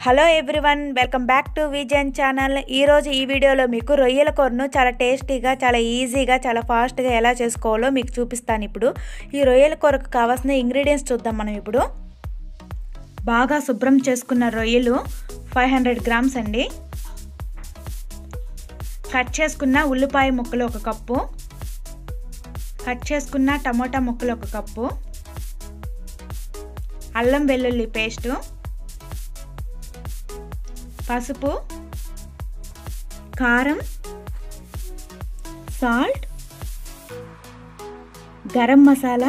hello everyone welcome back to vision channel ఈరోజు ఈ వీడియోలో మీకు రొయ్యల కూరను చాలా టేస్టీగా చాలా ఈజీగా చాలా ఫాస్ట్గా ఎలా చేసుకోవాలో మీకు చూపిస్తాను ఇప్పుడు ఈ రొయ్యల కూరకు కావాల్సిన ఇంగ్రీడియంట్స్ చూద్దాం మనం ఇప్పుడు బాగా శుభ్రం చేసుకున్న రొయ్యలు ఫైవ్ హండ్రెడ్ గ్రామ్స్ అండి కట్ చేసుకున్న ఉల్లిపాయ ముక్కలు ఒక కప్పు కట్ చేసుకున్న టమోటా ముక్కలు ఒక కప్పు అల్లం వెల్లుల్లి పేస్టు పసుపు కారం salt garam masala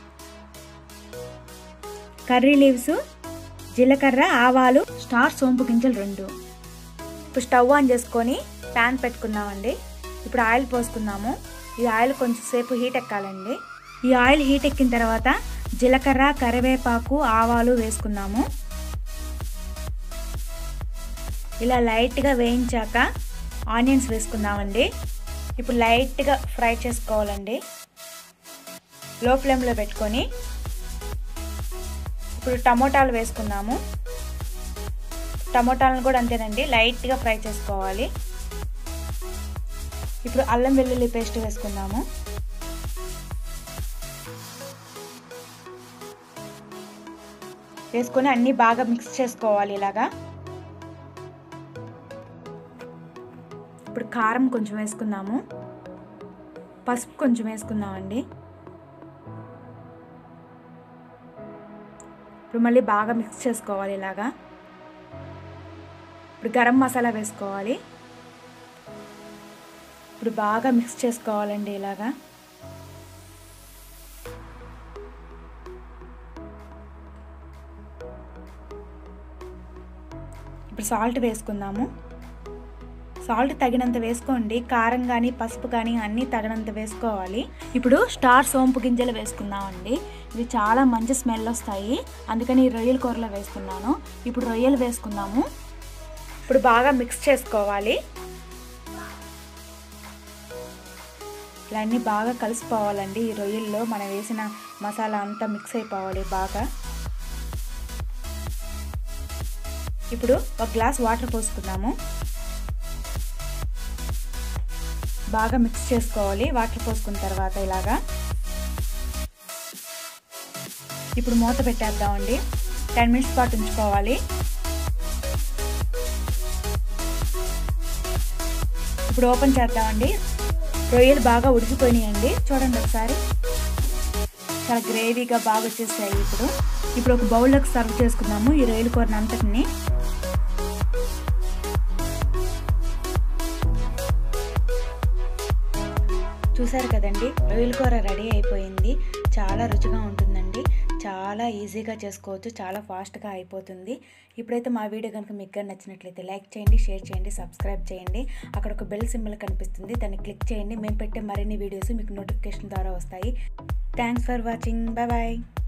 curry leaves జీలకర్ర ఆవాలు స్టార్ సోంపు గింజలు రెండు ఇప్పుడు స్టవ్ ఆన్ చేసుకొని ప్యాన్ పెట్టుకున్నామండి ఇప్పుడు ఆయిల్ పోసుకుందాము ఈ ఆయిల్ కొంచెం సేపు హీట్ ఎక్కాలండి ఈ ఆయిల్ హీట్ ఎక్కిన తర్వాత జీలకర్ర కరివేపాకు ఆవాలు వేసుకుందాము ఇలా లైట్గా వేయించాక ఆనియన్స్ వేసుకుందామండి ఇప్పుడు లైట్గా ఫ్రై చేసుకోవాలండి లో ఫ్లేమ్లో పెట్టుకొని ఇప్పుడు టమోటాలు వేసుకుందాము టమోటాలను కూడా అంతేనండి లైట్గా ఫ్రై చేసుకోవాలి ఇప్పుడు అల్లం వెల్లుల్లి పేస్ట్ వేసుకుందాము వేసుకొని అన్నీ బాగా మిక్స్ చేసుకోవాలి ఇలాగా ఇప్పుడు కారం కొంచెం వేసుకుందాము పసుపు కొంచెం వేసుకుందామండి ఇప్పుడు మళ్ళీ బాగా మిక్స్ చేసుకోవాలి ఇలాగా ఇప్పుడు గరం మసాలా వేసుకోవాలి ఇప్పుడు బాగా మిక్స్ చేసుకోవాలండి ఇలాగా ఇప్పుడు సాల్ట్ వేసుకుందాము సాల్ట్ తగినంత వేసుకోండి కారం కానీ పసుపు కానీ అన్నీ తగినంత వేసుకోవాలి ఇప్పుడు స్టార్ సోంపు గింజలు వేసుకుందామండి ఇవి చాలా మంచి స్మెల్ వస్తాయి అందుకని రొయ్యల కూరలో వేసుకున్నాను ఇప్పుడు రొయ్యలు వేసుకుందాము ఇప్పుడు బాగా మిక్స్ చేసుకోవాలి ఇలా అన్నీ బాగా కలిసిపోవాలండి ఈ రొయ్యల్లో మనం వేసిన మసాలా అంతా మిక్స్ అయిపోవాలి బాగా ఇప్పుడు ఒక గ్లాస్ వాటర్ పోసుకుందాము బాగా మిక్స్ చేసుకోవాలి వాటర్ పోసుకున్న తర్వాత ఇలాగా ఇప్పుడు మూత పెట్టేద్దామండి టెన్ మినిట్స్ పాటు ఉంచుకోవాలి ఇప్పుడు ఓపెన్ చేద్దామండి రొయ్యలు బాగా ఉడికిపోయినాయండి చూడండి ఒకసారి చాలా గ్రేవీగా బాగా వచ్చేసాయి ఇప్పుడు ఇప్పుడు ఒక బౌల్లోకి సర్వ్ చేసుకుందాము ఈ రొయ్యల కూరని అంతటిని చూసారు కదండి రొయ్యల కూర రెడీ అయిపోయింది చాలా రుచిగా ఉంటుందండి చాలా ఈజీగా చేసుకోవచ్చు చాలా ఫాస్ట్గా అయిపోతుంది ఇప్పుడైతే మా వీడియో కనుక మీకు నచ్చినట్లయితే లైక్ చేయండి షేర్ చేయండి సబ్స్క్రైబ్ చేయండి అక్కడ ఒక బెల్ సింబల్ కనిపిస్తుంది దాన్ని క్లిక్ చేయండి మేము పెట్టే మరిన్ని వీడియోస్ మీకు నోటిఫికేషన్ ద్వారా వస్తాయి thanks for watching bye bye